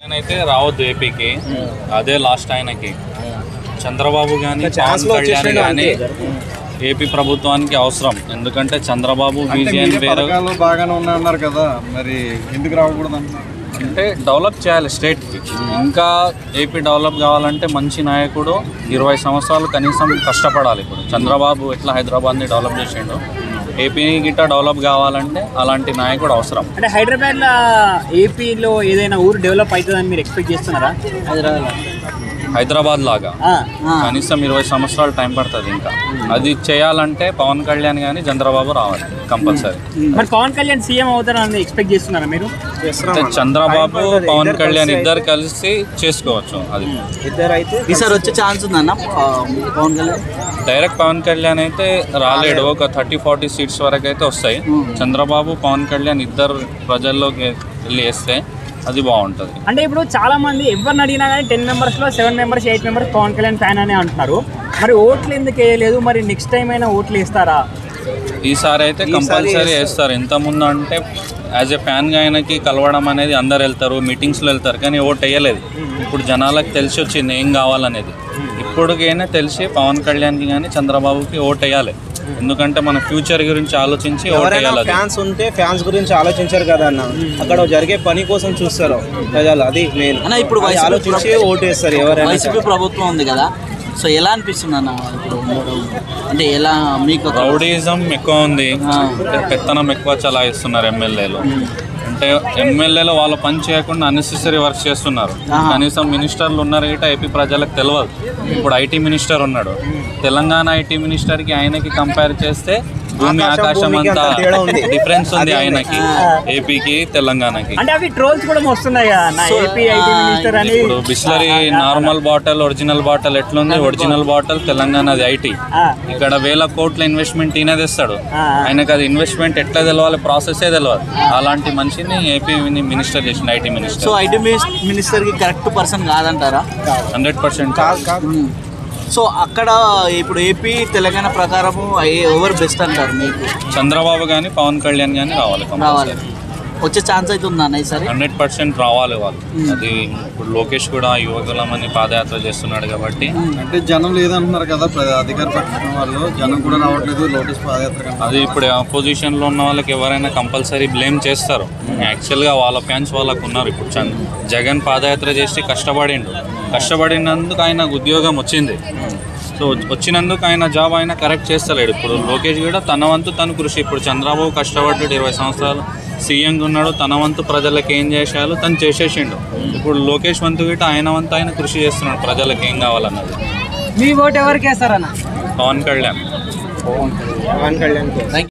అయితే రావద్దు ఏపీకి అదే లాస్ట్ ఆయనకి చంద్రబాబు కానీ ఛాన్స్ పవన్ లో కళ్యాణ్ వచ్చేసిండు కానీ అంతే ఏపీ ప్రభుత్వానికి అవసరం ఎందుకంటే చంద్రబాబు అంటే విజయన్ మీరే వేరు పథకాలు బాగానే ఉన్నాయన్నారు కదా మరి ఎందుకు రాకూడదు అంటున్నారు అంటే డెవలప్ చేయాలి స్టేట్కి ఇంకా ఏపీ డెవలప్ కావాలంటే మంచి నాయకుడు ఇరవై సంవత్సరాలు కనీసం కష్టపడాలి ఇప్పుడు చంద్రబాబు ఎట్లా హైదరాబాద్ని డెవలప్ చేసిండు ఏపీ గిట్ట డెవలప్ కావాలంటే అలాంటి నాయకుడు అవసరం అంటే హైదరాబాద్ లో ఏపీలో ఏదైనా ఊరు డెవలప్ అవుతుందని మీరు ఎక్స్పెక్ట్ చేస్తున్నారా హైదరాబాద్ లాగా ఆ, కనీసం ఇరవై సంవత్సరాలు టైం పడుతుంది ఇంకా అది చేయాలంటే పవన్ కళ్యాణ్ కానీ చంద్రబాబు రావాలి కంపల్సరీ మరి పవన్ కళ్యాణ్ సీఎం అవుతారని ఎక్స్పెక్ట్ చేస్తున్నారా మీరు అంటే చంద్రబాబు పవన్ కళ్యాణ్ ఇద్దరు కలిసి చేసుకోవచ్చు అది ఇద్దరు అయితే ఈసారి వచ్చే ఛాన్స్ ఉందన్న ఆ, పవన్ కళ్యాణ్ డైరెక్ట్ పవన్ కళ్యాణ్ అయితే రాలేడు ఒక థర్టీ ఫార్టీ సీట్స్ వరకు అయితే వస్తాయి చంద్రబాబు పవన్ కళ్యాణ్ ఇద్దరు ప్రజల్లోకి వెళ్ళి వేస్తే అది బాగుంటుంది అంటే ఇప్పుడు చాలా మంది ఎవరిని అడిగినా కానీ టెన్ మెంబర్స్ లో seven members eight members Pawan Kalyan fan అని అంటున్నారు మరి ఓట్లు ఎందుకు వేయలేదు మరి నెక్స్ట్ టైం అయినా ఓట్లు వేస్తారా ఈసారి అయితే కంపల్సరీ వేస్తారు ఎంత ముందు అంటే యాజ్ ఎ ఫ్యాన్గా ఆయనకి కలవడం అనేది అందరు వెళ్తారు మీటింగ్స్లో వెళ్తారు కానీ ఓట్ వేయలేదు ఇప్పుడు జనాలకు తెలిసి వచ్చింది ఏం కావాలనేది ఇప్పటికైనా తెలిసి పవన్ కళ్యాణ్కి కానీ చంద్రబాబుకి ఓట్ వేయాలి ఎందుకంటే మన ఫ్యూచర్ గురించి ఆలోచించి ఓట్ ఎవరైనా వేయాలి అది. ఫ్యాన్స్ ఉంటే ఫ్యాన్స్ గురించి ఆలోచించారు కదా అన్న అక్కడ జరిగే పని కోసం చూస్తారు ప్రజలు అది మెయిన్ అన్న, ఇప్పుడు అది వైసీపీ ఆలోచించి ఓటు వేస్తారు ఎవరైనా వైసీపీ ప్రభుత్వం ఉంది కదా సో ఎలా అనిపిస్తుంది అన్న ఇప్పుడు అంటే ఎలా మీకు ఒక- రౌడీజం ఎక్కువ ఉంది ఆ. అంటే పెత్తనం ఎక్కువ చలాయిస్తున్నారు ఎమ్మెల్యేలు అంటే ఎమ్మెల్యేలు వాళ్ళ పని చేయకుండా అన్నెసెసరీ వర్క్ చేస్తున్నారు ఆహా. కనీసం మినిస్టర్లు ఉన్నారు గిట్ట ఏపీ ప్రజలకు తెలియదు ఇప్పుడు ఐటీ మినిస్టర్ ఉన్నాడు తెలంగాణ ఐటీ మినిస్టర్కి ఆయనకి కంపేర్ చేస్తే భూమి ఆకాశం, ఆకాశం భూమికి అంతా అంత తేడా ఉంది. డిఫరెన్స్ ఉంది అదే ఉంది. ఆయనకి ఏపీకి తెలంగాణకి అంటే అవి ట్రోల్స్ కూడా వస్తున్నాయి కదా నా ఏపీ ఐటీ మినిస్టర్ అని ఇప్పుడు Bisleri normal bottle original bottle ఎట్లుంది ఒరిజినల్ బాటిల్ తెలంగాణది ఐటీ ఆ, ఇక్కడ వేల కోట్ల ఇన్వెస్ట్మెంట్ ఈయన తెస్తాడు ఆ. ఆయనకు అది ఇన్వెస్ట్మెంట్ ఎట్లా తెలవాలి ప్రాసెసే తెలియదు అలాంటి మనిషిని ఏపీ మినిస్టర్ చేసిన IT so minister IT minister కి కరెక్ట్ పర్సన్ కాదంటారా హండ్రెడ్ పర్సెంట్ కాదు కాదు ఉమ్. సో అక్కడ ఇప్పుడు ఏపీ తెలంగాణ ప్రకారము ఏ- ఎవరు బెస్ట్ అంటారు మీకు చంద్రబాబు కానీ పవన్ కళ్యాణ్ కానీ రావాలి రావాలి వచ్చే ఛాన్స్ అయితే ఉందా అన్న ఈసారి హండ్రెడ్ పర్సెంట్ రావాలి వాళ్ళు అది ఇప్పుడు లోకేష్ కూడా యువకులమని పాదయాత్ర చేస్తున్నాడు కాబట్టి అంటే జనం లేదంటున్నారు కదా ప్ర- అధికార పక్షం వాళ్ళు జనం కూడా రావట్లేదు లోటస్ పాదయాత్ర కన్నా. అది ఇప్పుడు అపోజిషన్లో ఉన్న వాళ్ళకి ఎవరైనా కంపల్సరీ బ్లేమ్ చేస్తారు యాక్చువల్గా వాళ్ళ ఫ్యాన్స్ వాళ్ళకు ఉన్నారు ఇప్పుడు చంద్ జగన్ పాదయాత్ర చేసి కష్టపడిండు కష్టపడినందుకు ఆయనకు ఉద్యోగం వచ్చింది సో వచ్చినందుకు ఆయన జాబ్ ఆయన కరెక్ట్ చేస్తలేడు ఇప్పుడు లోకేష్ కూడా తన వంతు తను కృషి ఇప్పుడు చంద్రబాబు కష్టపడ్డాడు ఇరవై సంవత్సరాలు సీఎంగా ఉన్నాడు తన వంతు ప్రజలకు ఏం చేసేయాలో తను చేసేసిండు ఇప్పుడు లోకేష్ వంతు గిట్ట ఆయన వంతు ఆయన కృషి చేస్తున్నాడు ప్రజలకు ఏం కావాలన్నది మీ ఓటు ఎవరికి వేస్తారన్న పవన్ కళ్యాణ్ పవన్ కళ్యాణ్